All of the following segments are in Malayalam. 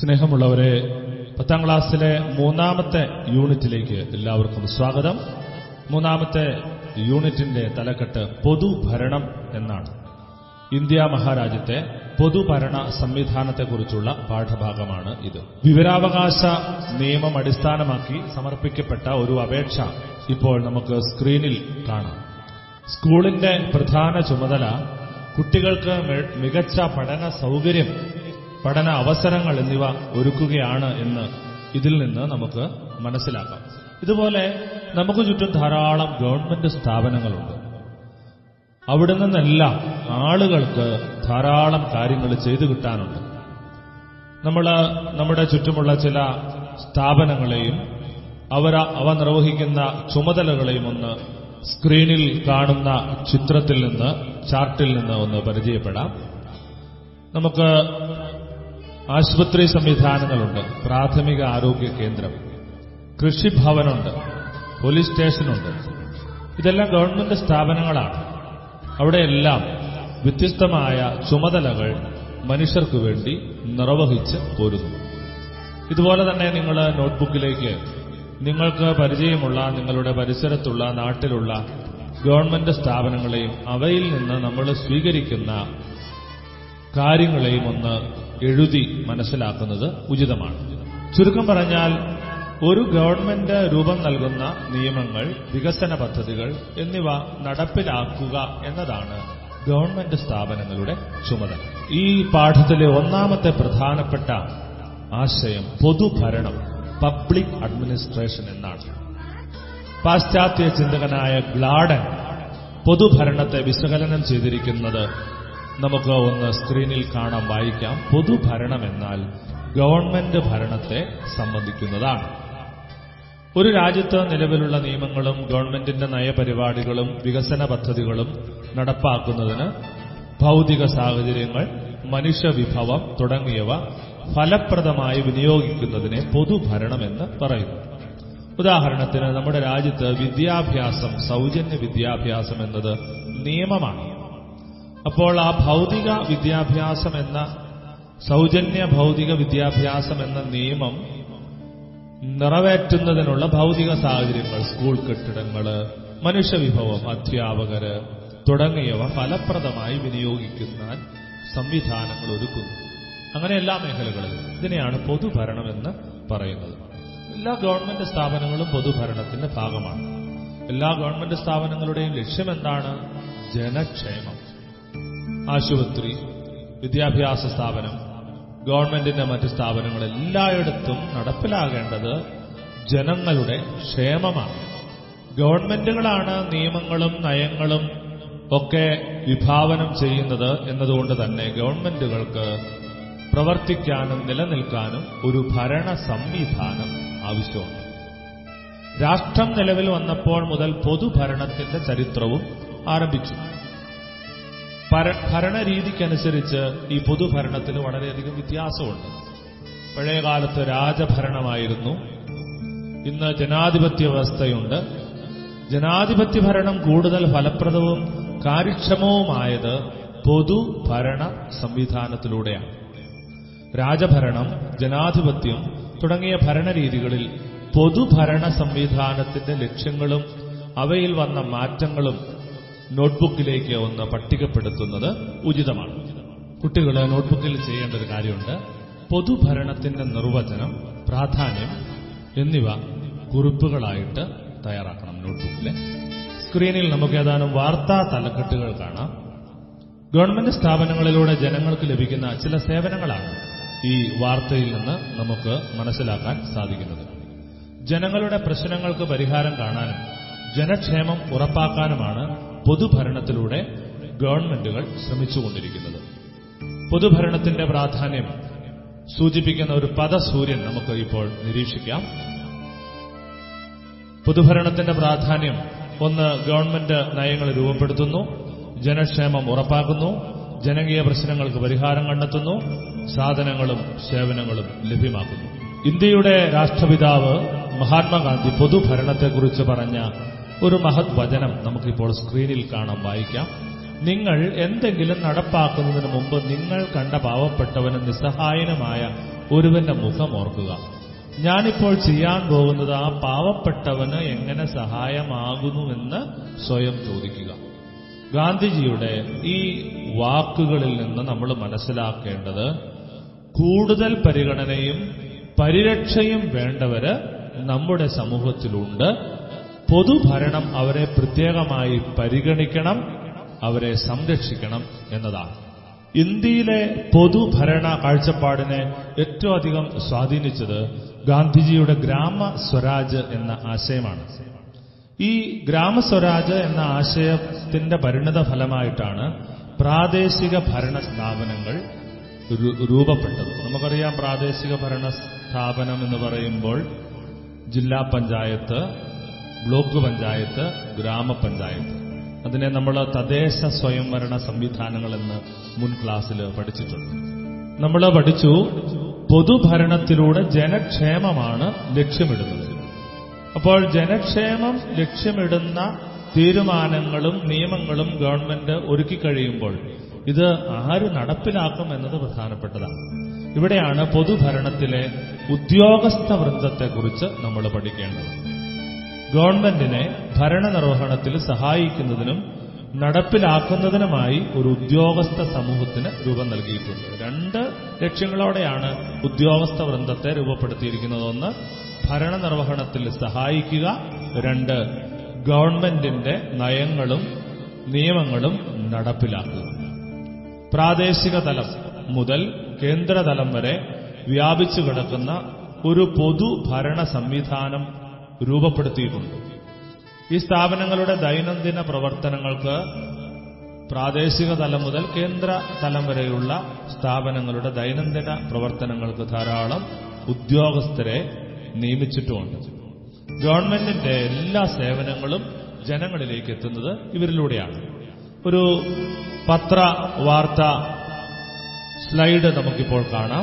സ്നേഹമുള്ളവരെ പത്താം ക്ലാസ്സിലെ മൂന്നാമത്തെ യൂണിറ്റിലേക്ക് എല്ലാവർക്കും സ്വാഗതം മൂന്നാമത്തെ യൂണിറ്റിന്റെ തലക്കെട്ട് പൊതുഭരണം എന്നാണ് ഇന്ത്യ മഹാരാജ്യത്തെ പൊതുഭരണ സംവിധാനത്തെക്കുറിച്ചുള്ള പാഠഭാഗമാണ് ഇത് വിവരാവകാശ നിയമം അടിസ്ഥാനമാക്കി സമർപ്പിക്കപ്പെട്ട ഒരു അപേക്ഷ ഇപ്പോൾ നമുക്ക് സ്ക്രീനിൽ കാണാം സ്കൂളിന്റെ പ്രധാന ചുമതല കുട്ടികൾക്ക് മി- മികച്ച പഠന സൗകര്യം പഠന അവസരങ്ങൾ എന്നിവ ഒരുക്കുകയാണ് എന്ന് ഇതിൽ നിന്ന് നമുക്ക് മനസ്സിലാക്കാം ഇതുപോലെ നമുക്ക് ചുറ്റും ധാരാളം ഗവൺമെന്റ് സ്ഥാപനങ്ങളുണ്ട് അവിടെ നിന്നെല്ലാം ആളുകൾക്ക് ധാരാളം കാര്യങ്ങൾ ചെയ്തു കിട്ടാനുണ്ട് നമ്മൾ നമ്മുടെ ചുറ്റുമുള്ള ചില സ്ഥാപനങ്ങളെയും അവർ അവ നിർവഹിക്കുന്ന ചുമതലകളെയും ഒന്ന് സ്ക്രീനിൽ കാണുന്ന ചിത്രത്തിൽ നിന്ന് ചാർട്ടിൽ നിന്ന് ഒന്ന് പരിചയപ്പെടാം നമുക്ക് ആശുപത്രി സംവിധാനങ്ങളുണ്ട് പ്രാഥമിക ആരോഗ്യ കേന്ദ്രം കൃഷിഭവനുണ്ട് പോലീസ് സ്റ്റേഷനുണ്ട് ഇതെല്ലാം ഗവൺമെന്റ് സ്ഥാപനങ്ങളാണ് അവിടെയെല്ലാം വ്യത്യസ്തമായ ചുമതലകൾ മനുഷ്യർക്ക് വേണ്ടി നിർവഹിച്ച് പോരുന്നു ഇതുപോലെ തന്നെ നിങ്ങൾ നോട്ട്ബുക്കിലേക്ക് നിങ്ങൾക്ക് പരിചയമുള്ള നിങ്ങളുടെ പരിസരത്തുള്ള നാട്ടിലുള്ള ഗവൺമെന്റ് സ്ഥാപനങ്ങളെയും അവയിൽ നിന്ന് നമ്മൾ സ്വീകരിക്കുന്ന കാര്യങ്ങളെയും ഒന്ന് എഴുതി മനസ്സിലാക്കുന്നത് ഉചിതമാണ് ചുരുക്കം പറഞ്ഞാൽ ഒരു ഗവൺമെന്റ് രൂപം നൽകുന്ന നിയമങ്ങൾ വികസന പദ്ധതികൾ എന്നിവ നടപ്പിലാക്കുക എന്നതാണ് ഗവൺമെന്റ് സ്ഥാപനങ്ങളുടെ ചുമതല ഈ പാഠത്തിലെ ഒന്നാമത്തെ പ്രധാനപ്പെട്ട ആശയം പൊതുഭരണം പബ്ലിക് അഡ്മിനിസ്ട്രേഷൻ എന്നാണ് പാശ്ചാത്യ ചിന്തകനായ ഗ്ലാഡൻ പൊതുഭരണത്തെ വിശകലനം ചെയ്തിരിക്കുന്നത് നമുക്ക് ഒന്ന് സ്ക്രീനിൽ കാണാം വായിക്കാം പൊതുഭരണം എന്നാൽ ഗവൺമെന്റ് ഭരണത്തെ സംബന്ധിക്കുന്നതാണ് ഒരു രാജ്യത്ത് നിലവിലുള്ള നിയമങ്ങളും ഗവൺമെന്റിന്റെ നയപരിപാടികളും വികസന പദ്ധതികളും നടപ്പാക്കുന്നതിന് ഭൗതിക സാഹചര്യങ്ങൾ മനുഷ്യവിഭവം തുടങ്ങിയവ ഫലപ്രദമായി വിനിയോഗിക്കുന്നതിനെ പൊതുഭരണമെന്ന് പറയുന്നു ഉദാഹരണത്തിന് നമ്മുടെ രാജ്യത്ത് വിദ്യാഭ്യാസം സൗജന്യ വിദ്യാഭ്യാസം എന്നത് നിയമമാണ് അപ്പോൾ ആ ഭൗതിക വിദ്യാഭ്യാസം എന്ന സൗജന്യ ഭൗതിക വിദ്യാഭ്യാസം എന്ന നിയമം നിറവേറ്റുന്നതിനുള്ള ഭൗതിക സാഹചര്യങ്ങൾ സ്കൂൾ കെട്ടിടങ്ങള് മനുഷ്യവിഭവം അധ്യാപകര് തുടങ്ങിയവ ഫലപ്രദമായി വിനിയോഗിക്കുന്ന സംവിധാനങ്ങൾ ഒരുക്കുന്നു അങ്ങനെ എല്ലാ മേഖലകളിലും ഇതിനെയാണ് പൊതുഭരണം എന്ന് പറയുന്നത് എല്ലാ ഗവൺമെന്റ് സ്ഥാപനങ്ങളും പൊതുഭരണത്തിന്റെ ഭാഗമാണ് എല്ലാ ഗവൺമെന്റ് സ്ഥാപനങ്ങളുടെയും ലക്ഷ്യം എന്താണ് ജനക്ഷേമം ആശുപത്രി വിദ്യാഭ്യാസ സ്ഥാപനം ഗവൺമെന്റിന്റെ മറ്റ് സ്ഥാപനങ്ങൾ എല്ലായിടത്തും നടപ്പിലാകേണ്ടത് ജനങ്ങളുടെ ക്ഷേമമാണ് ഗവൺമെന്റുകളാണ് നിയമങ്ങളും നയങ്ങളും ഒക്കെ വിഭാവനം ചെയ്യുന്നത് എന്നതുകൊണ്ട് തന്നെ ഗവൺമെന്റുകൾക്ക് പ്രവർത്തിക്കാനും നിലനിൽക്കാനും ഒരു ഭരണ സംവിധാനം ആവശ്യമുണ്ട് രാഷ്ട്രം നിലവിൽ വന്നപ്പോൾ മുതൽ പൊതുഭരണത്തിന്റെ ചരിത്രവും ആരംഭിച്ചു പര- ഭരണരീതിക്കനുസരിച്ച് ഈ പൊതുഭരണത്തിന് വളരെയധികം വ്യത്യാസമുണ്ട് പഴയകാലത്ത് രാജഭരണമായിരുന്നു ഇന്ന് ജനാധിപത്യ വ്യവസ്ഥയുണ്ട് ജനാധിപത്യ ഭരണം കൂടുതൽ ഫലപ്രദവും കാര്യക്ഷമവുമായത് പൊതുഭരണ സംവിധാനത്തിലൂടെയാണ് രാജഭരണം ജനാധിപത്യം തുടങ്ങിയ ഭരണരീതികളിൽ പൊതുഭരണ സംവിധാനത്തിന്റെ ലക്ഷ്യങ്ങളും അവയിൽ വന്ന മാറ്റങ്ങളും നോട്ട്ബുക്കിലേക്ക് ഒന്ന് പട്ടികപ്പെടുത്തുന്നത് ഉചിതമാണ് കുട്ടികൾ നോട്ട്ബുക്കിൽ ചെയ്യേണ്ട ഒരു കാര്യമുണ്ട് പൊതുഭരണത്തിന്റെ നിർവചനം പ്രാധാന്യം എന്നിവ കുറിപ്പുകളായിട്ട് തയ്യാറാക്കണം നോട്ട്ബുക്കിലെ സ്ക്രീനിൽ നമുക്ക് ഏതാനും വാർത്താ തലക്കെട്ടുകൾ കാണാം ഗവൺമെന്റ് സ്ഥാപനങ്ങളിലൂടെ ജനങ്ങൾക്ക് ലഭിക്കുന്ന ചില സേവനങ്ങളാണ് ഈ വാർത്തയിൽ നിന്ന് നമുക്ക് മനസ്സിലാക്കാൻ സാധിക്കുന്നത് ജനങ്ങളുടെ പ്രശ്നങ്ങൾക്ക് പരിഹാരം കാണാനും ജനക്ഷേമം ഉറപ്പാക്കാനുമാണ് പൊതുഭരണത്തിലൂടെ ഗവൺമെന്റുകൾ ശ്രമിച്ചുകൊണ്ടിരിക്കുന്നത് പൊതുഭരണത്തിന്റെ പ്രാധാന്യം സൂചിപ്പിക്കുന്ന ഒരു പദസൂര്യൻ നമുക്ക് ഇപ്പോൾ നിരീക്ഷിക്കാം പൊതുഭരണത്തിന്റെ പ്രാധാന്യം ഒന്ന് ഗവൺമെന്റ് നയങ്ങൾ രൂപപ്പെടുത്തുന്നു ജനക്ഷേമം ഉറപ്പാക്കുന്നു ജനകീയ പ്രശ്നങ്ങൾക്ക് പരിഹാരം കണ്ടെത്തുന്നു സാധനങ്ങളും സേവനങ്ങളും ലഭ്യമാക്കുന്നു ഇന്ത്യയുടെ രാഷ്ട്രപിതാവ് മഹാത്മാഗാന്ധി പൊതുഭരണത്തെക്കുറിച്ച് പറഞ്ഞ ഒരു മഹത് വചനം നമുക്കിപ്പോൾ സ്ക്രീനിൽ കാണാം വായിക്കാം നിങ്ങൾ എന്തെങ്കിലും നടപ്പാക്കുന്നതിന് മുമ്പ് നിങ്ങൾ കണ്ട പാവപ്പെട്ടവനും നിസ്സഹായനുമായ ഒരുവന്റെ മുഖം ഓർക്കുക ഞാനിപ്പോൾ ചെയ്യാൻ പോകുന്നത് ആ പാവപ്പെട്ടവന് എങ്ങനെ സഹായമാകുന്നുവെന്ന് സ്വയം ചോദിക്കുക ഗാന്ധിജിയുടെ ഈ വാക്കുകളിൽ നിന്ന് നമ്മൾ മനസ്സിലാക്കേണ്ടത് കൂടുതൽ പരിഗണനയും പരിരക്ഷയും വേണ്ടവര് നമ്മുടെ സമൂഹത്തിലുണ്ട് പൊതുഭരണം അവരെ പ്രത്യേകമായി പരിഗണിക്കണം അവരെ സംരക്ഷിക്കണം എന്നതാണ് ഇന്ത്യയിലെ പൊതുഭരണ കാഴ്ചപ്പാടിനെ ഏറ്റവും അധികം സ്വാധീനിച്ചത് ഗാന്ധിജിയുടെ ഗ്രാമ സ്വരാജ് എന്ന ആശയമാണ് ഈ ഗ്രാമസ്വരാജ് എന്ന ആശയത്തിന്റെ പരിണിത ഫലമായിട്ടാണ് പ്രാദേശിക ഭരണ സ്ഥാപനങ്ങൾ രു- രൂപപ്പെട്ടത് നമുക്കറിയാം പ്രാദേശിക ഭരണ സ്ഥാപനം എന്ന് പറയുമ്പോൾ ജില്ലാ പഞ്ചായത്ത് ബ്ലോക്ക് പഞ്ചായത്ത് ഗ്രാമപഞ്ചായത്ത് അതിനെ നമ്മൾ തദ്ദേശ സ്വയംഭരണ സംവിധാനങ്ങൾ എന്ന് മുൻ ക്ലാസ്സിൽ പഠിച്ചിട്ടുണ്ട് നമ്മൾ പഠിച്ചു പൊതുഭരണത്തിലൂടെ ജനക്ഷേമമാണ് ലക്ഷ്യമിടുന്നത് അപ്പോൾ ജനക്ഷേമം ലക്ഷ്യമിടുന്ന തീരുമാനങ്ങളും നിയമങ്ങളും ഗവൺമെന്റ് ഒരുക്കി കഴിയുമ്പോൾ ഇത് ആര് നടപ്പിലാക്കും എന്നത് പ്രധാനപ്പെട്ടതാണ് ഇവിടെയാണ് പൊതുഭരണത്തിലെ ഉദ്യോഗസ്ഥ വൃന്ദത്തെക്കുറിച്ച് നമ്മൾ പഠിക്കേണ്ടത് ഗവൺമെന്റിനെ ഭരണനിർവഹണത്തിൽ സഹായിക്കുന്നതിനും നടപ്പിലാക്കുന്നതിനുമായി ഒരു ഉദ്യോഗസ്ഥ സമൂഹത്തിന് രൂപം നൽകിയിട്ടുണ്ട് രണ്ട് ലക്ഷ്യങ്ങളോടെയാണ് ഉദ്യോഗസ്ഥ വൃന്ദത്തെ രൂപപ്പെടുത്തിയിരിക്കുന്നത് ഒന്ന് ഭരണനിർവഹണത്തിൽ സഹായിക്കുക രണ്ട് ഗവൺമെന്റിന്റെ നയങ്ങളും നിയമങ്ങളും നടപ്പിലാക്കുക പ്രാദേശിക തലം മുതൽ കേന്ദ്രതലം വരെ വ്യാപിച്ചു കിടക്കുന്ന ഒരു പൊതുഭരണ സംവിധാനം രൂപപ്പെടുത്തിയിട്ടുണ്ട് ഈ സ്ഥാപനങ്ങളുടെ ദൈനംദിന പ്രവർത്തനങ്ങൾക്ക് പ്രാദേശിക തലം മുതൽ കേന്ദ്ര തലം വരെയുള്ള സ്ഥാപനങ്ങളുടെ ദൈനംദിന പ്രവർത്തനങ്ങൾക്ക് ധാരാളം ഉദ്യോഗസ്ഥരെ നിയമിച്ചിട്ടുമുണ്ട് ഗവൺമെന്റിന്റെ എല്ലാ സേവനങ്ങളും ജനങ്ങളിലേക്ക് എത്തുന്നത് ഇവരിലൂടെയാണ് ഒരു പത്ര വാർത്ത സ്ലൈഡ് നമുക്കിപ്പോൾ കാണാം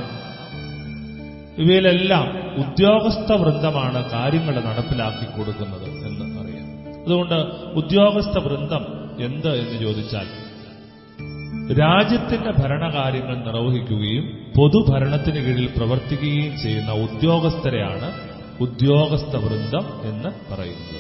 ഇവയിലെല്ലാം ഉദ്യോഗസ്ഥ വൃന്ദമാണ് കാര്യങ്ങൾ നടപ്പിലാക്കി കൊടുക്കുന്നത് എന്ന് അറിയാം അതുകൊണ്ട് ഉദ്യോഗസ്ഥ വൃന്ദം എന്ത് എന്ന് ചോദിച്ചാൽ രാജ്യത്തിന്റെ ഭരണകാര്യങ്ങൾ നിർവഹിക്കുകയും പൊതുഭരണത്തിന് കീഴിൽ പ്രവർത്തിക്കുകയും ചെയ്യുന്ന ഉദ്യോഗസ്ഥരെയാണ് ഉദ്യോഗസ്ഥ വൃന്ദം എന്ന് പറയുന്നത്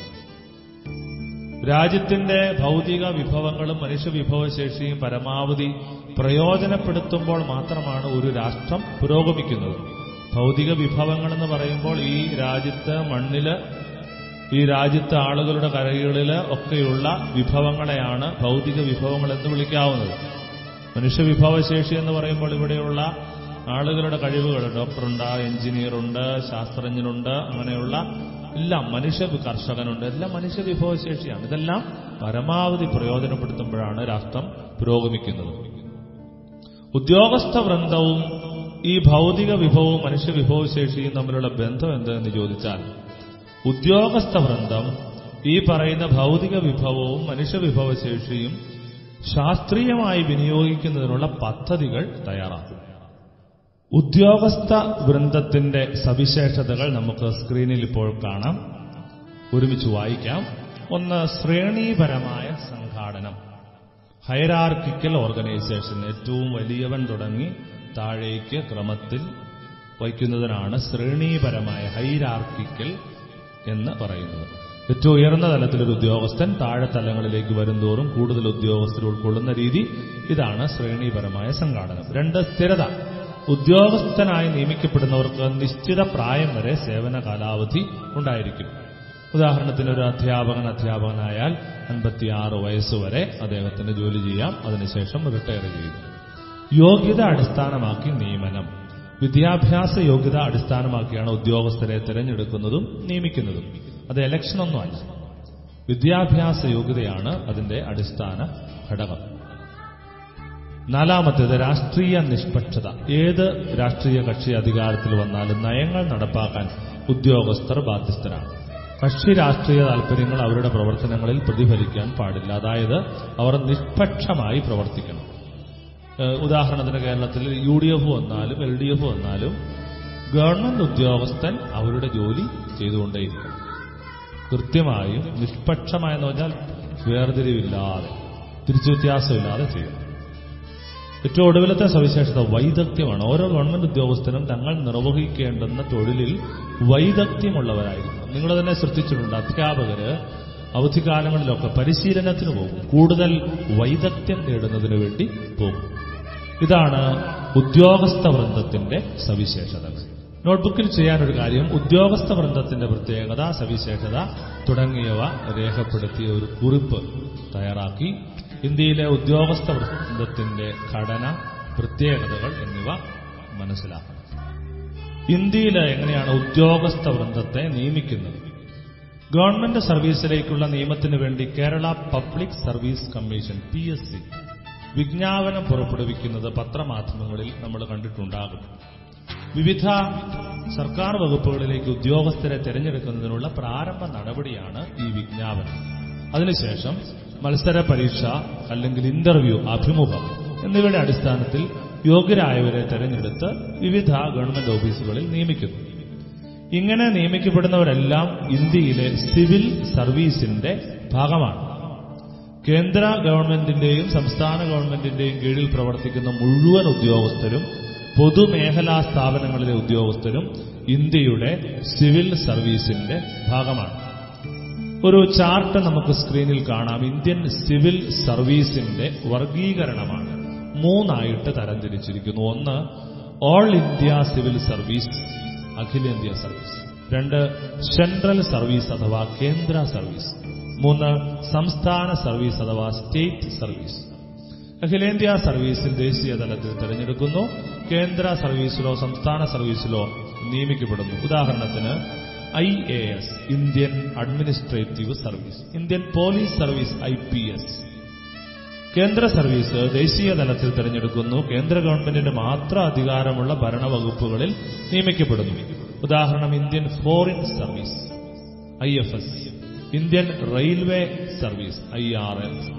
രാജ്യത്തിന്റെ ഭൗതിക വിഭവങ്ങളും മനുഷ്യ വിഭവശേഷിയും പരമാവധി പ്രയോജനപ്പെടുത്തുമ്പോൾ മാത്രമാണ് ഒരു രാഷ്ട്രം പുരോഗമിക്കുന്നത് ഭൗതിക വിഭവങ്ങൾ എന്ന് പറയുമ്പോൾ ഈ രാജ്യത്ത് മണ്ണില് ഈ രാജ്യത്തെ ആളുകളുടെ കരകളില് ഒക്കെയുള്ള വിഭവങ്ങളെയാണ് ഭൗതിക വിഭവങ്ങൾ എന്ന് വിളിക്കാവുന്നത് മനുഷ്യ വിഭവശേഷി എന്ന് പറയുമ്പോൾ ഇവിടെയുള്ള ആളുകളുടെ കഴിവുകൾ ഡോക്ടറുണ്ട് എഞ്ചിനീയറുണ്ട് ശാസ്ത്രജ്ഞനുണ്ട് അങ്ങനെയുള്ള എല്ലാം മനുഷ്യ കർഷകനുണ്ട് എല്ലാം മനുഷ്യ വിഭവശേഷിയാണ് ഇതെല്ലാം പരമാവധി പ്രയോജനപ്പെടുത്തുമ്പോഴാണ് രാഷ്ട്രം പുരോഗമിക്കുന്നത് ഉദ്യോഗസ്ഥ വൃന്ദവും ഈ ഭൗതിക വിഭവവും മനുഷ്യ വിഭവശേഷിയും തമ്മിലുള്ള ബന്ധം എന്തെന്ന് ചോദിച്ചാൽ ഉദ്യോഗസ്ഥ വൃന്ദം ഈ പറയുന്ന ഭൗതിക വിഭവവും മനുഷ്യ വിഭവശേഷിയും ശാസ്ത്രീയമായി വിനിയോഗിക്കുന്നതിനുള്ള പദ്ധതികൾ തയ്യാറാക്കും ഉദ്യോഗസ്ഥ വൃന്ദത്തിന്റെ സവിശേഷതകൾ നമുക്ക് സ്ക്രീനിൽ ഇപ്പോൾ കാണാം ഒരുമിച്ച് വായിക്കാം ഒന്ന് ശ്രേണീപരമായ സംഘാടനം ഹൈറാർക്കിക്കൽ ഓർഗനൈസേഷൻ ഏറ്റവും വലിയവൻ തുടങ്ങി താഴേക്ക് ക്രമത്തിൽ വയ്ക്കുന്നതിനാണ് ശ്രേണീപരമായ ഹൈറാർക്കിക്കൽ എന്ന് പറയുന്നത് ഏറ്റവും ഉയർന്ന തലത്തിലൊരു ഉദ്യോഗസ്ഥൻ താഴെ തലങ്ങളിലേക്ക് വരുന്തോറും കൂടുതൽ ഉദ്യോഗസ്ഥർ ഉൾക്കൊള്ളുന്ന രീതി ഇതാണ് ശ്രേണീപരമായ സംഘാടനം രണ്ട് സ്ഥിരത ഉദ്യോഗസ്ഥനായി നിയമിക്കപ്പെടുന്നവർക്ക് നിശ്ചിത പ്രായം വരെ സേവന കാലാവധി ഉണ്ടായിരിക്കും ഉദാഹരണത്തിന് ഒരു അധ്യാപകൻ അധ്യാപകനായാൽ അൻപത്തിയാറ് വയസ്സുവരെ അദ്ദേഹത്തിന് ജോലി ചെയ്യാം അതിനുശേഷം റിട്ടയർ ചെയ്യും യോഗ്യത അടിസ്ഥാനമാക്കി നിയമനം വിദ്യാഭ്യാസ യോഗ്യത അടിസ്ഥാനമാക്കിയാണ് ഉദ്യോഗസ്ഥരെ തിരഞ്ഞെടുക്കുന്നതും നിയമിക്കുന്നതും അത് ഇലക്ഷനൊന്നുമല്ല വിദ്യാഭ്യാസ യോഗ്യതയാണ് അതിന്റെ അടിസ്ഥാന ഘടകം നാലാമത്തേത് രാഷ്ട്രീയ നിഷ്പക്ഷത ഏത് രാഷ്ട്രീയ കക്ഷി അധികാരത്തിൽ വന്നാലും നയങ്ങൾ നടപ്പാക്കാൻ ഉദ്യോഗസ്ഥർ ബാധ്യസ്ഥരാണ് കക്ഷി രാഷ്ട്രീയ താൽപര്യങ്ങൾ അവരുടെ പ്രവർത്തനങ്ങളിൽ പ്രതിഫലിക്കാൻ പാടില്ല അതായത് അവർ നിഷ്പക്ഷമായി പ്രവർത്തിക്കണം ഏഹ് ഉദാഹരണത്തിന് കേരളത്തിൽ യു ഡി എഫ് വന്നാലും എൽ ഡി എഫ് വന്നാലും ഗവൺമെന്റ് ഉദ്യോഗസ്ഥൻ അവരുടെ ജോലി ചെയ്തുകൊണ്ടേയിരിക്കും കൃത്യമായും നിഷ്പക്ഷമായെന്ന് പറഞ്ഞാൽ വേർതിരിവില്ലാതെ തിരിച്ചു വ്യത്യാസമില്ലാതെ ചെയ്യണം ഏറ്റവും ഒടുവിലത്തെ സവിശേഷത വൈദഗ്ധ്യമാണ് ഓരോ ഗവൺമെന്റ് ഉദ്യോഗസ്ഥരും തങ്ങൾ നിർവഹിക്കേണ്ടുന്ന തൊഴിലിൽ വൈദഗ്ധ്യമുള്ളവരായിരിക്കണം നിങ്ങൾ തന്നെ ശ്രദ്ധിച്ചിട്ടുണ്ട് അധ്യാപകര് അവധിക്കാലങ്ങളിലൊക്കെ പരിശീലനത്തിന് പോകും കൂടുതൽ വൈദഗ്ധ്യം നേടുന്നതിന് വേണ്ടി പോകും ഇതാണ് ഉദ്യോഗസ്ഥ വൃന്ദത്തിന്റെ സവിശേഷതകൾ നോട്ട്ബുക്കിൽ ചെയ്യാനൊരു കാര്യം ഉദ്യോഗസ്ഥ വൃന്ദത്തിന്റെ പ്രത്യേകത സവിശേഷത തുടങ്ങിയവ രേഖപ്പെടുത്തിയ ഒരു കുറിപ്പ് തയ്യാറാക്കി ഇന്ത്യയിലെ ഉദ്യോഗസ്ഥ വൃന്ദത്തിന്റെ ഘടന പ്രത്യേകതകൾ എന്നിവ മനസ്സിലാക്കണം ഇന്ത്യയിൽ എങ്ങനെയാണ് ഉദ്യോഗസ്ഥ വൃന്ദത്തെ നിയമിക്കുന്നത് ഗവൺമെന്റ് സർവീസിലേക്കുള്ള നിയമത്തിന് വേണ്ടി Kerala public service commission P S C വിജ്ഞാപനം പുറപ്പെടുവിക്കുന്നത് പത്രമാധ്യമങ്ങളിൽ നമ്മൾ കണ്ടിട്ടുണ്ടാകും വിവിധ സർക്കാർ വകുപ്പുകളിലേക്ക് ഉദ്യോഗസ്ഥരെ തെരഞ്ഞെടുക്കുന്നതിനുള്ള പ്രാരംഭ നടപടിയാണ് ഈ വിജ്ഞാപനം അതിനുശേഷം മത്സര പരീക്ഷ അല്ലെങ്കിൽ ഇന്റർവ്യൂ അഭിമുഖം എന്നിവയുടെ അടിസ്ഥാനത്തിൽ യോഗ്യരായവരെ തെരഞ്ഞെടുത്ത് വിവിധ ഗവൺമെന്റ് ഓഫീസുകളിൽ നിയമിക്കുന്നു ഇങ്ങനെ നിയമിക്കപ്പെടുന്നവരെല്ലാം ഇന്ത്യയിലെ സിവിൽ സർവീസിന്റെ ഭാഗമാണ് കേന്ദ്ര ഗവൺമെന്റിന്റെയും സംസ്ഥാന ഗവൺമെന്റിന്റെയും കീഴിൽ പ്രവർത്തിക്കുന്ന മുഴുവൻ ഉദ്യോഗസ്ഥരും പൊതുമേഖലാ സ്ഥാപനങ്ങളിലെ ഉദ്യോഗസ്ഥരും ഇന്ത്യയുടെ സിവിൽ സർവീസിന്റെ ഭാഗമാണ് ഒരു ചാർട്ട് നമുക്ക് സ്ക്രീനിൽ കാണാം ഇന്ത്യൻ സിവിൽ സർവീസിന്റെ വർഗീകരണമാണ് മൂന്നായിട്ട് തരംതിരിച്ചിരിക്കുന്നു ഒന്ന് ഓൾ ഇന്ത്യ സിവിൽ സർവീസ് അഖിലേന്ത്യാ സർവീസ് രണ്ട് സെൻട്രൽ സർവീസ് അഥവാ കേന്ദ്ര സർവീസ് മൂന്ന് സംസ്ഥാന സർവീസ് അഥവാ സ്റ്റേറ്റ് സർവീസ് അഖിലേന്ത്യാ സർവീസിൽ ദേശീയ തലത്തിൽ തിരഞ്ഞെടുക്കുന്നു കേന്ദ്ര സർവീസിലോ സംസ്ഥാന സർവീസിലോ നിയമിക്കപ്പെടുന്നു ഉദാഹരണത്തിന് I A S Indian administrative service Indian police service I P S കേന്ദ്ര സർവീസ് ദേശീയ തലത്തിൽ തിരഞ്ഞെടുക്കുന്നു കേന്ദ്ര ഗവൺമെന്റിന് മാത്രം അധികാരമുള്ള ഭരണവകുപ്പുകളിൽ നിയമിക്കപ്പെടുന്നു ഉദാഹരണം Indian foreign service I F S Indian railway service I R S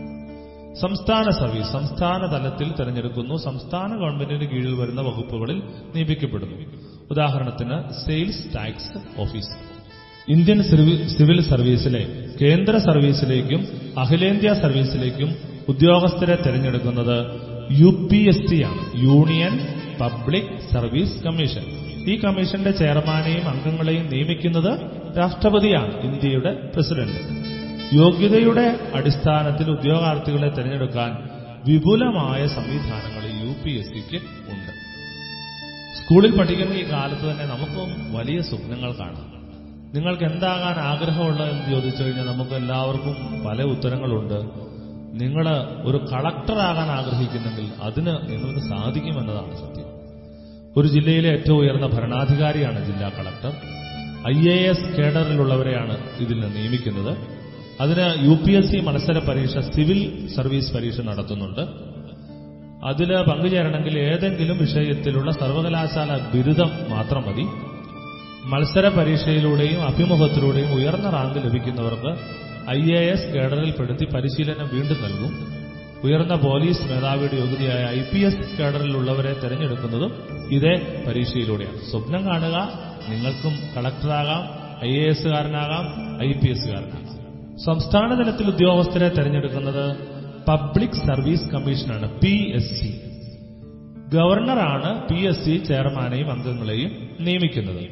സംസ്ഥാന സർവീസ് സംസ്ഥാന തലത്തിൽ തിരഞ്ഞെടുക്കുന്നു സംസ്ഥാന ഗവൺമെന്റിന് കീഴിൽ വരുന്ന വകുപ്പുകളിൽ നിയമിക്കപ്പെടുന്നു ഉദാഹരണത്തിന് sales tax office Indian civil സർവീസിലെ കേന്ദ്ര സർവീസിലേക്കും അഖിലേന്ത്യാ സർവീസിലേക്കും ഉദ്യോഗസ്ഥരെ തിരഞ്ഞെടുക്കുന്നത് യു പി എസ് ടി ആണ് യൂണിയൻ പബ്ലിക് സർവീസ് കമ്മീഷൻ ഈ കമ്മീഷന്റെ ചെയർമാനെയും അംഗങ്ങളെയും നിയമിക്കുന്നത് രാഷ്ട്രപതിയാണ് ഇന്ത്യയുടെ പ്രസിഡന്റ് യോഗ്യതയുടെ അടിസ്ഥാനത്തിൽ ഉദ്യോഗാർത്ഥികളെ തിരഞ്ഞെടുക്കാൻ വിപുലമായ സംവിധാനങ്ങൾ യു പി എസ് സിക്ക് ഉണ്ട് സ്കൂളിൽ പഠിക്കുന്ന ഈ കാലത്ത് തന്നെ നമുക്കും വലിയ സ്വപ്നങ്ങൾ കാണാം നിങ്ങൾക്ക് എന്താകാൻ ആഗ്രഹമുള്ളതെന്ന് ചോദിച്ചു കഴിഞ്ഞാൽ നമുക്ക് എല്ലാവർക്കും പല ഉത്തരങ്ങളുണ്ട് നിങ്ങൾ ഒരു കളക്ടറാകാൻ ആഗ്രഹിക്കുന്നെങ്കിൽ അതിന് നിങ്ങൾക്ക് സാധിക്കുമെന്നതാണ് സത്യം ഒരു ജില്ലയിലെ ഏറ്റവും ഉയർന്ന ഭരണാധികാരിയാണ് ജില്ലാ കളക്ടർ ഐ എ എസ് കേഡറിലുള്ളവരെയാണ് ഇതിൽ നിയമിക്കുന്നത് അതിന് യു പി എസ് സി മത്സര പരീക്ഷ സിവിൽ സർവീസ് പരീക്ഷ നടത്തുന്നുണ്ട് അതിൽ പങ്കുചേരണമെങ്കിൽ ഏതെങ്കിലും വിഷയത്തിലുള്ള സർവകലാശാല ബിരുദം മാത്രം മതി മത്സര പരീക്ഷയിലൂടെയും അഭിമുഖത്തിലൂടെയും ഉയർന്ന റാങ്ക് ലഭിക്കുന്നവർക്ക് ഐ എ എസ് കേഡറിൽപ്പെടുത്തി പരിശീലനം വീണ്ടും നൽകും ഉയർന്ന പോലീസ് മേധാവിയുടെ യോഗ്യതയായ ഐ പി എസ് കേഡറിലുള്ളവരെ തെരഞ്ഞെടുക്കുന്നതും ഇതേ പരീക്ഷയിലൂടെയാണ് സ്വപ്നം കാണുക നിങ്ങൾക്കും കളക്ടറാകാം ഐ എ എസുകാരനാകാം ഐ പി എസുകാരനാകാം സംസ്ഥാന തലത്തിൽ ഉദ്യോഗസ്ഥരെ തെരഞ്ഞെടുക്കുന്നത് പബ്ലിക് സർവീസ് കമ്മീഷനാണ് പി എസ് സി ഗവർണറാണ് പി എസ് സി ചെയർമാനെയും അംഗങ്ങളെയും നിയമിക്കുന്നത്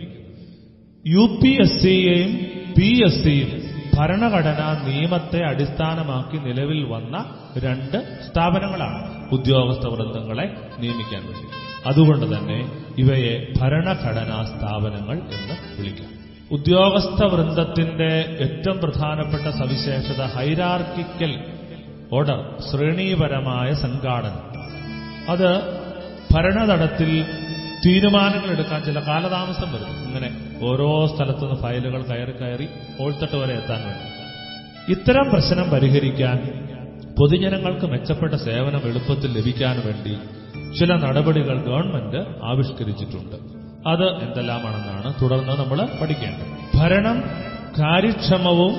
യു പി എസ് സിയെയും പി എസ് സിയും ഭരണഘടനാ നിയമത്തെ അടിസ്ഥാനമാക്കി നിലവിൽ വന്ന രണ്ട് സ്ഥാപനങ്ങളാണ് ഉദ്യോഗസ്ഥ വൃന്ദങ്ങളെ നിയമിക്കാൻ വേണ്ടി അതുകൊണ്ട് തന്നെ ഇവയെ ഭരണഘടനാ സ്ഥാപനങ്ങൾ എന്ന് വിളിക്കാം ഉദ്യോഗസ്ഥ വൃന്ദത്തിന്റെ ഏറ്റവും പ്രധാനപ്പെട്ട സവിശേഷത ഹൈരാർക്കിക്കൽ ഓർഡർ ശ്രേണീപരമായ സംഘാടനം അത് ഭരണതലത്തിൽ തീരുമാനങ്ങൾ എടുക്കാൻ ചില കാലതാമസം വരും ഇങ്ങനെ ഓരോ സ്ഥലത്തുനിന്ന് ഫയലുകൾ കയറി കയറി ഓൾത്തട്ട് വരെ എത്താൻ വേണ്ടി ഇത്തരം പ്രശ്നം പരിഹരിക്കാൻ പൊതുജനങ്ങൾക്ക് മെച്ചപ്പെട്ട സേവനം എളുപ്പത്തിൽ ലഭിക്കാൻ വേണ്ടി ചില നടപടികൾ ഗവൺമെന്റ് ആവിഷ്കരിച്ചിട്ടുണ്ട് അത് എന്തെല്ലാമാണെന്നാണ് തുടർന്ന് നമ്മൾ പഠിക്കേണ്ടത് ഭരണം കാര്യക്ഷമവും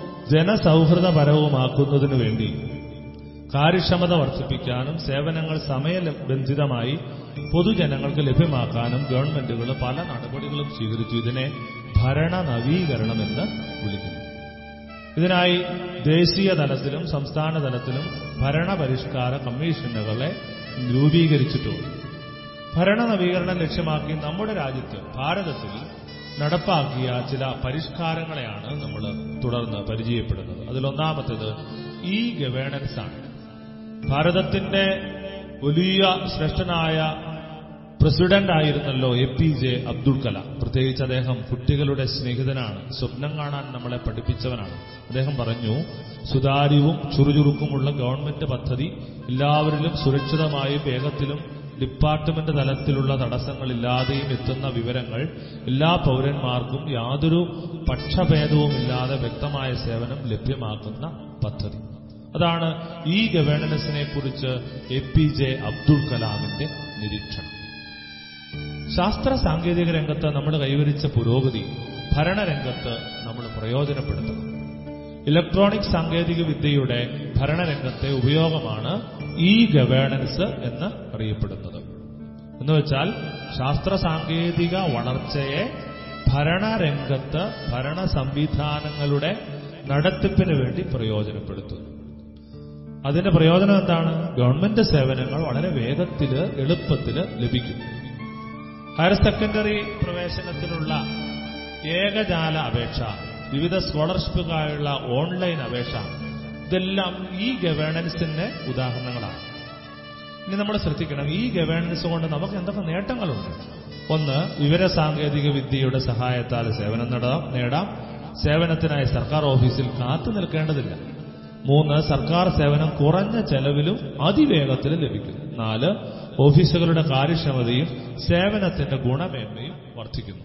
ജനസൗഹൃദപരവുമാക്കുന്നതിനു വേണ്ടി കാര്യക്ഷമത വർദ്ധിപ്പിക്കാനും സേവനങ്ങൾ സമയബന്ധിതമായി പൊതുജനങ്ങൾക്ക് ലഭ്യമാക്കാനും ഗവൺമെന്റുകൾ പല നടപടികളും സ്വീകരിച്ചു ഇതിനെ ഭരണ നവീകരണമെന്ന് വിളിക്കുന്നു ഇതിനായി ദേശീയ തലത്തിലും സംസ്ഥാന തലത്തിലും ഭരണപരിഷ്കാര കമ്മീഷനുകളെ രൂപീകരിച്ചിട്ടുമുണ്ട് ഭരണ നവീകരണം ലക്ഷ്യമാക്കി നമ്മുടെ രാജ്യത്ത് ഭാരതത്തിൽ നടപ്പാക്കിയ ചില പരിഷ്കാരങ്ങളെയാണ് നമ്മൾ തുടർന്ന് പരിചയപ്പെടുന്നത് അതിലൊന്നാമത്തേത് ഈ ഗവേണൻസ് ആണ് ഭാരതത്തിന്റെ വലിയ ശ്രേഷ്ഠനായ പ്രസിഡന്റ് ആയിരുന്നല്ലോ A P J Abdul Kalam പ്രത്യേകിച്ച് അദ്ദേഹം കുട്ടികളുടെ സ്നേഹിതനാണ് സ്വപ്നം കാണാൻ നമ്മളെ പഠിപ്പിച്ചവനാണ് അദ്ദേഹം പറഞ്ഞു സുതാര്യവും ചുറുചുറുക്കുമുള്ള ഗവൺമെന്റ് പദ്ധതി എല്ലാവരിലും സുരക്ഷിതമായും വേഗത്തിലും ഡിപ്പാർട്ട്മെന്റ് തലത്തിലുള്ള തടസ്സങ്ങളില്ലാതെയും എത്തുന്ന വിവരങ്ങൾ എല്ലാ പൗരന്മാർക്കും യാതൊരു പക്ഷഭേദവുമില്ലാതെ വ്യക്തമായ സേവനം ലഭ്യമാക്കുന്ന പദ്ധതി അതാണ് ഈ ഗവേണൻസിനെ കുറിച്ച് എ പി ജെ അബ്ദുൾ കലാമിന്റെ നിരീക്ഷണം ശാസ്ത്ര സാങ്കേതിക രംഗത്ത് നമ്മൾ കൈവരിച്ച പുരോഗതി ഭരണരംഗത്ത് നമ്മൾ പ്രയോജനപ്പെടുത്തണം ഇലക്ട്രോണിക് സാങ്കേതിക വിദ്യയുടെ ഭരണരംഗത്തെ ഉപയോഗമാണ് ഈ ഗവേണൻസ് എന്ന് അറിയപ്പെടുന്നത് എന്ന് വെച്ചാൽ ശാസ്ത്ര സാങ്കേതിക വളർച്ചയെ ഭരണരംഗത്ത് ഭരണ സംവിധാനങ്ങളുടെ നടത്തിപ്പിന് വേണ്ടി പ്രയോജനപ്പെടുത്തുന്നു അതിന്റെ പ്രയോജനം എന്താണ് ഗവൺമെന്റ് സേവനങ്ങൾ വളരെ വേഗത്തില് എളുപ്പത്തില് ലഭിക്കും ഹയർ സെക്കൻഡറി പ്രവേശനത്തിനുള്ള ഏകജാല അപേക്ഷ വിവിധ സ്കോളർഷിപ്പുകായുള്ള ഓൺലൈൻ അപേക്ഷ ഇതെല്ലാം ഈ ഗവേണൻസിന്റെ ഉദാഹരണങ്ങളാണ് ഇനി നമ്മൾ ശ്രദ്ധിക്കണം ഈ ഗവേണൻസ് കൊണ്ട് നമുക്ക് എന്തൊക്കെ നേട്ടങ്ങളുണ്ട് ഒന്ന് വിവര സാങ്കേതിക വിദ്യയുടെ സഹായത്താൽ സേവനം നേടാം നേടാം സേവനത്തിനായി സർക്കാർ ഓഫീസിൽ കാത്തു നിൽക്കേണ്ടതില്ല മൂന്ന് സർക്കാർ സേവനം കുറഞ്ഞ ചെലവിലും അതിവേഗത്തിലും ലഭിക്കുന്നു നാല് ഓഫീസുകളുടെ കാര്യക്ഷമതയും സേവനത്തിന്റെ ഗുണമേന്മയും വർദ്ധിക്കുന്നു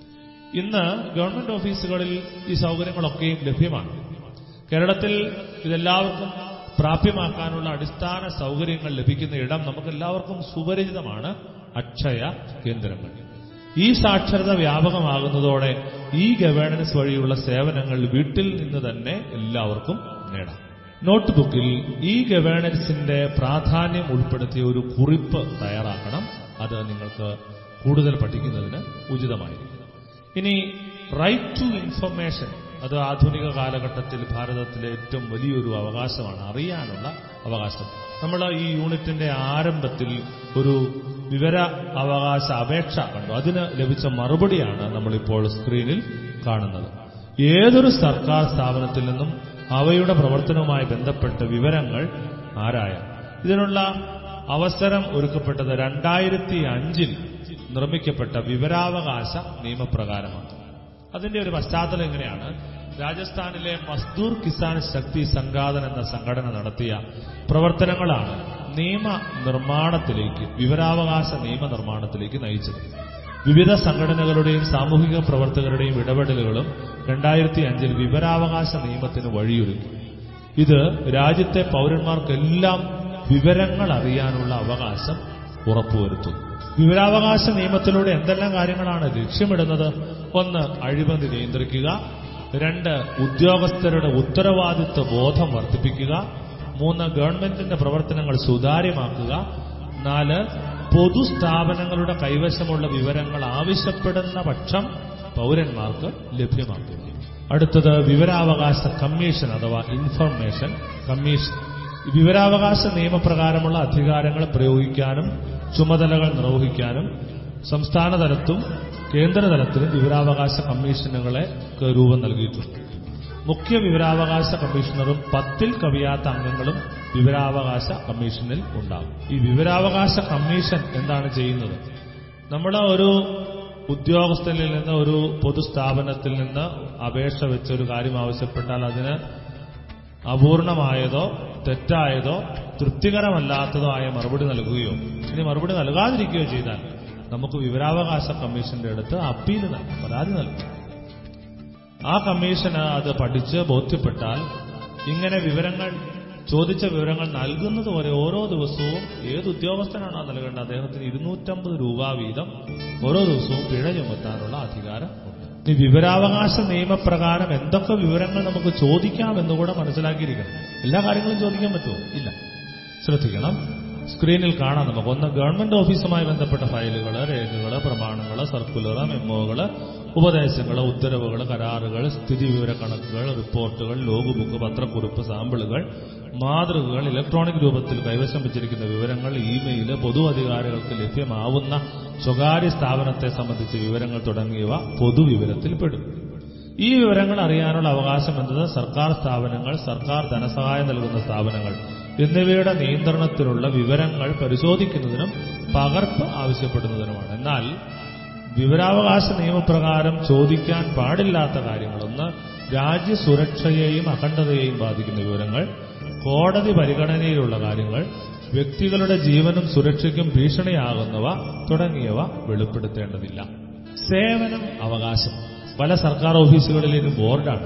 ഇന്ന് ഗവൺമെന്റ് ഓഫീസുകളിൽ ഈ സൗകര്യങ്ങളൊക്കെയും ലഭ്യമാണ് കേരളത്തിൽ ഇതെല്ലാവർക്കും പ്രാപ്യമാക്കാനുള്ള അടിസ്ഥാന സൗകര്യങ്ങൾ ലഭിക്കുന്ന ഇടം നമുക്കെല്ലാവർക്കും സുപരിചിതമാണ് അക്ഷയ കേന്ദ്രങ്ങൾ ഈ സാക്ഷരത വ്യാപകമാകുന്നതോടെ ഈ ഗവേണൻസ് വഴിയുള്ള സേവനങ്ങൾ വീട്ടിൽ നിന്ന് തന്നെ എല്ലാവർക്കും നേടാം നോട്ട്ബുക്കിൽ ഈ ഗവേണൻസിന്റെ പ്രാധാന്യം ഉൾപ്പെടുത്തിയ ഒരു കുറിപ്പ് തയ്യാറാക്കണം അത് നിങ്ങൾക്ക് കൂടുതൽ പഠിക്കുന്നതിന് ഉചിതമായിരിക്കും ഇനി റൈറ്റ് ടു ഇൻഫർമേഷൻ അത് ആധുനിക കാലഘട്ടത്തിൽ ഭാരതത്തിലെ ഏറ്റവും വലിയൊരു അവകാശമാണ് അറിയാനുള്ള അവകാശം നമ്മൾ ഈ യൂണിറ്റിന്റെ ആരംഭത്തിൽ ഒരു വിവര അവകാശ അപേക്ഷ കണ്ടു അതിന് ലഭിച്ച മറുപടിയാണ് നമ്മളിപ്പോൾ സ്ക്രീനിൽ കാണുന്നത് ഏതൊരു സർക്കാർ സ്ഥാപനത്തിൽ നിന്നും അവയുടെ പ്രവർത്തനവുമായി ബന്ധപ്പെട്ട വിവരങ്ങൾ ആരായാം ഇതിനുള്ള അവസരം ഒരുക്കപ്പെട്ടത് രണ്ടായിരത്തി അഞ്ചിൽ നിർമ്മിക്കപ്പെട്ട വിവരാവകാശ നിയമപ്രകാരമാണ് അതിന്റെ ഒരു പശ്ചാത്തലം എങ്ങനെയാണ് രാജസ്ഥാനിലെ മസ്ദൂർ കിസാൻ ശക്തി സംഘാതൻ എന്ന സംഘടന നടത്തിയ പ്രവർത്തനങ്ങളാണ് നിയമ നിർമ്മാണത്തിലേക്ക് വിവരാവകാശ നിയമ നിർമ്മാണത്തിലേക്ക് നയിച്ചത് വിവിധ സംഘടനകളുടെയും സാമൂഹിക പ്രവർത്തകരുടെയും ഇടപെടലുകളും രണ്ടായിരത്തി അഞ്ചിൽ വിവരാവകാശ നിയമത്തിന് വഴിയൊരുക്കി ഇത് രാജ്യത്തെ പൗരന്മാർക്കെല്ലാം വിവരങ്ങൾ അറിയാനുള്ള അവകാശം ഉറപ്പുവരുത്തുന്നു വിവരാവകാശ നിയമത്തിലൂടെ എന്തെല്ലാം കാര്യങ്ങളാണ് ലക്ഷ്യമിടുന്നത് ഒന്ന് അഴിമതി നിയന്ത്രിക്കുക രണ്ട് ഉദ്യോഗസ്ഥരുടെ ഉത്തരവാദിത്വ ബോധം വർദ്ധിപ്പിക്കുക മൂന്ന് ഗവൺമെന്റിന്റെ പ്രവർത്തനങ്ങൾ സുതാര്യമാക്കുക നാല് പൊതുസ്ഥാപനങ്ങളുടെ കൈവശമുള്ള വിവരങ്ങൾ ആവശ്യപ്പെടുന്ന പക്ഷം പൗരന്മാർക്ക് ലഭ്യമാക്കുക അടുത്തത് വിവരാവകാശ കമ്മീഷൻ അഥവാ ഇൻഫർമേഷൻ കമ്മീഷൻ വിവരാവകാശ നിയമപ്രകാരമുള്ള അധികാരങ്ങൾ പ്രയോഗിക്കാനും ചുമതലകൾ നിർവഹിക്കാനും സംസ്ഥാന തലത്തും കേന്ദ്ര തലത്തിലും വിവരാവകാശ കമ്മീഷനുകളെ രൂപം നൽകിയിട്ടുണ്ട് മുഖ്യ വിവരാവകാശ കമ്മീഷണറും പത്തിൽ കവിയാത്ത അംഗങ്ങളും വിവരാവകാശ കമ്മീഷനിൽ ഉണ്ടാകും ഈ വിവരാവകാശ കമ്മീഷൻ എന്താണ് ചെയ്യുന്നത് നമ്മൾ ഒരു ഉദ്യോഗസ്ഥനിൽ നിന്ന് ഒരു പൊതുസ്ഥാപനത്തിൽ നിന്ന് അപേക്ഷ വെച്ച ഒരു കാര്യം ആവശ്യപ്പെട്ടാൽ അതിന് അപൂർണമായതോ തെറ്റായതോ തൃപ്തികരമല്ലാത്തതോ ആയ മറുപടി നൽകുകയോ ഇനി മറുപടി നൽകാതിരിക്കുകയോ ചെയ്താൽ നമുക്ക് വിവരാവകാശ കമ്മീഷന്റെ അടുത്ത് അപ്പീൽ നൽകും പരാതി നൽകും ആ കമ്മീഷന് അത് പഠിച്ച് ബോധ്യപ്പെട്ടാൽ ഇങ്ങനെ വിവരങ്ങൾ ചോദിച്ച വിവരങ്ങൾ നൽകുന്നത് വരെ ഓരോ ദിവസവും ഏത് ഉദ്യോഗസ്ഥനാണോ നൽകേണ്ടത് അദ്ദേഹത്തിന് ഇരുന്നൂറ്റമ്പത് രൂപ വീതം ഓരോ ദിവസവും പിഴ ചുമത്താനുള്ള അധികാരം ഉണ്ട് ഈ വിവരാവകാശ നിയമപ്രകാരം എന്തൊക്കെ വിവരങ്ങൾ നമുക്ക് ചോദിക്കാം എന്നുകൂടെ മനസ്സിലാക്കിയിരിക്കണം എല്ലാ കാര്യങ്ങളും ചോദിക്കാൻ പറ്റുമോ ഇല്ല ശ്രദ്ധിക്കണം സ്ക്രീനിൽ കാണാം നമുക്ക് ഒന്ന് ഗവൺമെന്റ് ഓഫീസുമായി ബന്ധപ്പെട്ട ഫയലുകൾ രേഖകൾ പ്രമാണങ്ങൾ സർക്കുലർ മെമ്മോകൾ ഉപദേശങ്ങൾ ഉത്തരവുകൾ കരാറുകൾ സ്ഥിതിവിവര കണക്കുകൾ റിപ്പോർട്ടുകൾ ലോഗ് ബുക്ക് പത്രക്കുറിപ്പ് സാമ്പിളുകൾ മാതൃകകൾ ഇലക്ട്രോണിക് രൂപത്തിൽ കൈവശം വെച്ചിരിക്കുന്ന വിവരങ്ങൾ ഇമെയിൽ പൊതു അധികാരികൾക്ക് ലഭ്യമാവുന്ന സ്വകാര്യ സ്ഥാപനത്തെ സംബന്ധിച്ച വിവരങ്ങൾ തുടങ്ങിയവ പൊതുവിവരത്തിൽപ്പെടും ഈ വിവരങ്ങൾ അറിയാനുള്ള അവകാശം എന്നത് സർക്കാർ സ്ഥാപനങ്ങൾ സർക്കാർ ധനസഹായം നൽകുന്ന സ്ഥാപനങ്ങൾ എന്നിവയുടെ നിയന്ത്രണത്തിലുള്ള വിവരങ്ങൾ പരിശോധിക്കുന്നതിനും പകർപ്പ് ആവശ്യപ്പെടുന്നതിനുമാണ് എന്നാൽ വിവരാവകാശ നിയമപ്രകാരം ചോദിക്കാൻ പാടില്ലാത്ത കാര്യങ്ങളൊന്ന് രാജ്യസുരക്ഷയെയും അഖണ്ഡതയെയും ബാധിക്കുന്ന വിവരങ്ങൾ കോടതി പരിഗണനയിലുള്ള കാര്യങ്ങൾ വ്യക്തികളുടെ ജീവനും സുരക്ഷയ്ക്കും ഭീഷണിയാകുന്നവ തുടങ്ങിയവ വെളിപ്പെടുത്തേണ്ടതില്ല സേവനം അവകാശം പല സർക്കാർ ഓഫീസുകളിലും ബോർഡാണ്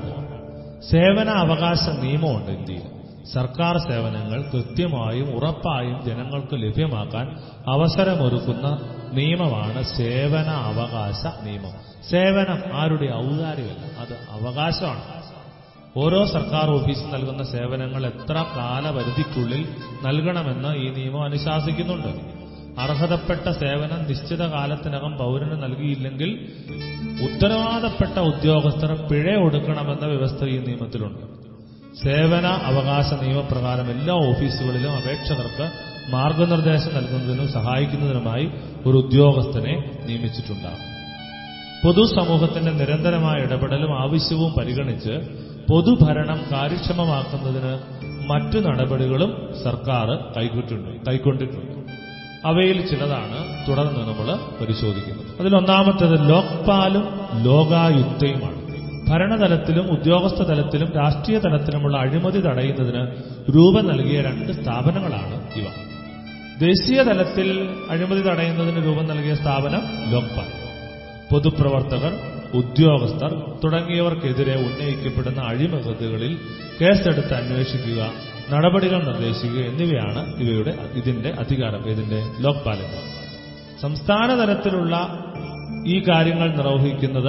സേവന അവകാശ നിയമമുണ്ട് ഇന്ത്യയിൽ സർക്കാർ സേവനങ്ങൾ കൃത്യമായും ഉറപ്പായും ജനങ്ങൾക്ക് ലഭ്യമാക്കാൻ അവസരമൊരുക്കുന്ന നിയമമാണ് സേവന അവകാശ നിയമം സേവനം ആരുടെ ഔദാര്യമല്ല അത് അവകാശമാണ് ഓരോ സർക്കാർ ഓഫീസും നൽകുന്ന സേവനങ്ങൾ എത്ര കാലപരിധിക്കുള്ളിൽ നൽകണമെന്ന് ഈ നിയമം അനുശാസിക്കുന്നുണ്ട് അർഹതപ്പെട്ട സേവനം നിശ്ചിത കാലത്തിനകം പൗരന് നൽകിയില്ലെങ്കിൽ ഉത്തരവാദപ്പെട്ട ഉദ്യോഗസ്ഥർ പിഴ ഒടുക്കണമെന്ന വ്യവസ്ഥ ഈ നിയമത്തിലുണ്ട് സേവന അവകാശ നിയമപ്രകാരം എല്ലാ ഓഫീസുകളിലും അപേക്ഷകർക്ക് മാർഗനിർദ്ദേശം നൽകുന്നതിനും സഹായിക്കുന്നതിനുമായി ഒരു ഉദ്യോഗസ്ഥനെ നിയമിച്ചിട്ടുണ്ടാകും പൊതുസമൂഹത്തിന്റെ നിരന്തരമായ ഇടപെടലും ആവശ്യവും പരിഗണിച്ച് പൊതുഭരണം കാര്യക്ഷമമാക്കുന്നതിന് മറ്റു നടപടികളും സർക്കാർ കൈക്കൊണ്ടിട്ടുണ്ട് കൈക്കൊണ്ടിട്ടുണ്ട് അവയിൽ ചിലതാണ് തുടർന്ന് നമ്മൾ പരിശോധിക്കുന്നത് അതിലൊന്നാമത്തേത് ലോക്പാലും ലോകായുക്തയുമാണ് ഭരണതലത്തിലും ഉദ്യോഗസ്ഥ തലത്തിലും രാഷ്ട്രീയ തലത്തിലുമുള്ള അഴിമതി തടയുന്നതിന് രൂപം നൽകിയ രണ്ട് സ്ഥാപനങ്ങളാണ് ഇവ ദേശീയ തലത്തിൽ അഴിമതി തടയുന്നതിന് രൂപം നൽകിയ സ്ഥാപനം ലോക്പാൽ പൊതുപ്രവർത്തകർ ഉദ്യോഗസ്ഥർ തുടങ്ങിയവർക്കെതിരെ ഉന്നയിക്കപ്പെടുന്ന അഴിമതികളിൽ കേസെടുത്ത് അന്വേഷിക്കുക നടപടികൾ നിർദ്ദേശിക്കുക എന്നിവയാണ് ഇവയുടെ ഇതിന്റെ അധികാരം ഇതിന്റെ ലോക്പാലിന്റെ സംസ്ഥാന തലത്തിലുള്ള ഈ കാര്യങ്ങൾ നിർവഹിക്കുന്നത്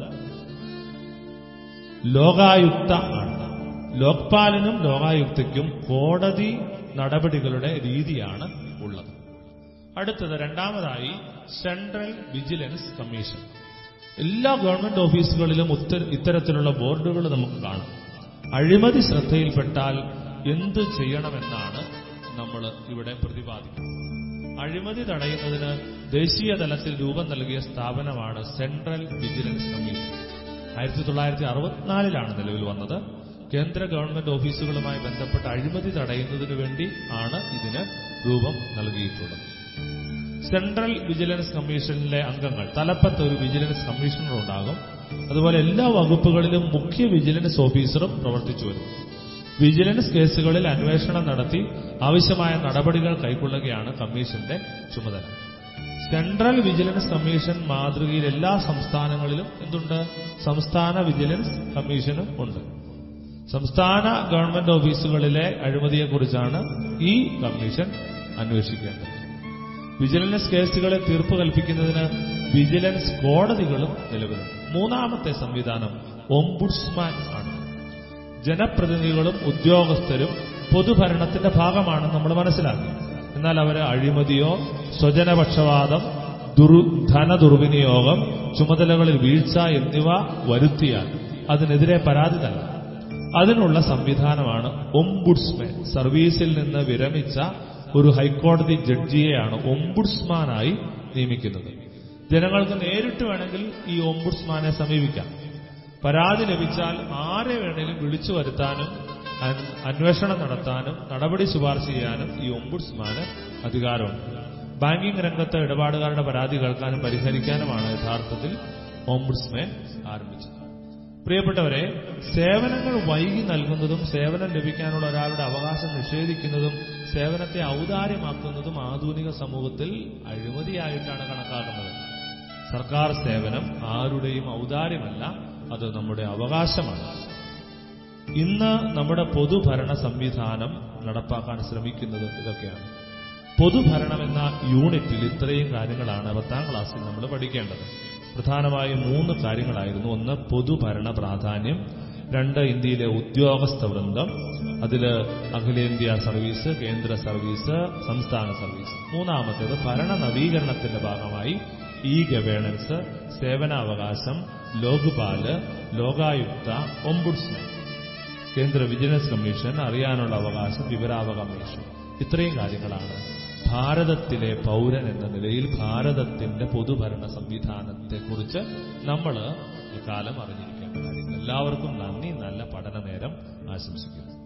ലോകായുക്ത ആണ് ലോക്പാലിനും ലോകായുക്തയ്ക്കും കോടതി നടപടികളുടെ രീതിയാണ് ഉള്ളത് അടുത്തത് രണ്ടാമതായി സെൻട്രൽ വിജിലൻസ് കമ്മീഷൻ എല്ലാ ഗവൺമെന്റ് ഓഫീസുകളിലും ഉത്ത- ഇത്തരത്തിലുള്ള ബോർഡുകൾ നമുക്ക് കാണാം അഴിമതി ശ്രദ്ധയിൽപ്പെട്ടാൽ എന്ത് ചെയ്യണമെന്നാണ് നമ്മൾ ഇവിടെ പ്രതിപാദിക്കുന്നത് അഴിമതി തടയുന്നതിന് ദേശീയ തലത്തിൽ രൂപം നൽകിയ സ്ഥാപനമാണ് സെൻട്രൽ വിജിലൻസ് കമ്മീഷൻ ആയിരത്തി തൊള്ളായിരത്തി അറുപത്തിനാലിലാണ് നിലവിൽ വന്നത് കേന്ദ്ര ഗവൺമെന്റ് ഓഫീസുകളുമായി ബന്ധപ്പെട്ട അഴിമതി തടയുന്നതിനു വേണ്ടി ആണ് ഇതിന് രൂപം നൽകിയിട്ടുള്ളത് സെൻട്രൽ വിജിലൻസ് കമ്മീഷനിലെ അംഗങ്ങൾ തലപ്പത്ത് ഒരു വിജിലൻസ് കമ്മീഷണർ ഉണ്ടാകും അതുപോലെ എല്ലാ വകുപ്പുകളിലും മുഖ്യ വിജിലൻസ് ഓഫീസറും പ്രവർത്തിച്ചു വരും വിജിലൻസ് കേസുകളിൽ അന്വേഷണം നടത്തി ആവശ്യമായ നടപടികൾ കൈക്കൊള്ളുകയാണ് കമ്മീഷന്റെ ചുമതല സെൻട്രൽ വിജിലൻസ് കമ്മീഷൻ മാതൃകയിൽ എല്ലാ സംസ്ഥാനങ്ങളിലും എന്തുണ്ട് സംസ്ഥാന വിജിലൻസ് കമ്മീഷനും ഉണ്ട് സംസ്ഥാന ഗവൺമെന്റ് ഓഫീസുകളിലെ അഴിമതിയെക്കുറിച്ചാണ് ഈ കമ്മീഷൻ അന്വേഷിക്കേണ്ടത് വിജിലൻസ് കേസുകളിൽ തീർപ്പ് കൽപ്പിക്കുന്നതിന് വിജിലൻസ് കോടതികളും നിലവിലുണ്ട് മൂന്നാമത്തെ സംവിധാനം ഓംബുഡ്സ്മാൻ ആണ് ജനപ്രതിനിധികളും ഉദ്യോഗസ്ഥരും പൊതുഭരണത്തിന്റെ ഭാഗമാണെന്ന് നമ്മൾ മനസ്സിലാക്കി എന്നാൽ അവര് അഴിമതിയോ സ്വജനപക്ഷപാതം ദുർ ധനദുർവിനിയോഗം ചുമതലകളിൽ വീഴ്ച എന്നിവ വരുത്തിയാൽ അതിനെതിരെ പരാതി നൽകാം അതിനുള്ള സംവിധാനമാണ് ഒംബുഡ്സ്മാൻ സർവീസിൽ നിന്ന് വിരമിച്ച ഒരു ഹൈക്കോടതി ജഡ്ജിയെയാണ് ഒംബുഡ്സ്മാനായി നിയമിക്കുന്നത് ജനങ്ങൾക്ക് നേരിട്ട് വേണമെങ്കിൽ ഈ ഒംബുഡ്സ്മാനെ സമീപിക്കാം പരാതി ലഭിച്ചാൽ ആരെ വേണേലും വിളിച്ചു വരുത്താനും അൻ- അന്വേഷണം നടത്താനും നടപടി ശുപാർശ ചെയ്യാനും ഈ ഒംബുഡ്സ്മാന് അധികാരമുണ്ട് ബാങ്കിംഗ് രംഗത്ത് ഇടപാടുകാരുടെ പരാതി കേൾക്കാനും പരിഹരിക്കാനുമാണ് യഥാർത്ഥത്തിൽ ഓംബുഡ്സ്മാൻ ആരംഭിച്ചത് പ്രിയപ്പെട്ടവരെ സേവനങ്ങൾ വൈകി നൽകുന്നതും സേവനം ലഭിക്കാനുള്ള ഒരാളുടെ അവകാശം നിഷേധിക്കുന്നതും സേവനത്തെ ഔദാര്യമാക്കുന്നതും ആധുനിക സമൂഹത്തിൽ അഴിമതിയായിട്ടാണ് കണക്കാക്കുന്നത് സർക്കാർ സേവനം ആരുടെയും ഔദാര്യമല്ല അത് നമ്മുടെ അവകാശമാണ് ഇന്ന് നമ്മുടെ പൊതുഭരണ സംവിധാനം നടപ്പാക്കാൻ ശ്രമിക്കുന്നത് ഇതൊക്കെയാണ് പൊതുഭരണം എന്ന യൂണിറ്റിൽ ഇത്രയും കാര്യങ്ങളാണ് പത്താം ക്ലാസ്സിൽ നമ്മൾ പഠിക്കേണ്ടത് പ്രധാനമായും മൂന്ന് കാര്യങ്ങളായിരുന്നു ഒന്ന് പൊതുഭരണ പ്രാധാന്യം രണ്ട് ഇന്ത്യയിലെ ഉദ്യോഗസ്ഥ വൃന്ദം അതിൽ അഖിലേന്ത്യാ സർവീസ് കേന്ദ്ര സർവീസ് സംസ്ഥാന സർവീസ് മൂന്നാമത്തേത് ഭരണ നവീകരണത്തിന്റെ ഭാഗമായി ഇ ഗവേണൻസ് സേവനാവകാശം ലോക്പാല് ലോകായുക്ത ഒംബുഡ്സ്മാൻ കേന്ദ്ര വിജിലൻസ് കമ്മീഷൻ അറിയാനുള്ള അവകാശം വിവരാവകാശം ഇത്രയും കാര്യങ്ങളാണ് ഭാരതത്തിലെ പൗരൻ എന്ന നിലയിൽ ഭാരതത്തിന്റെ പൊതുഭരണ സംവിധാനത്തെക്കുറിച്ച് നമ്മൾ കാലം അറിഞ്ഞിരിക്കേണ്ട കാര്യങ്ങൾ എല്ലാവർക്കും നന്ദി നല്ല പഠനനേരം ആശംസിക്കുന്നു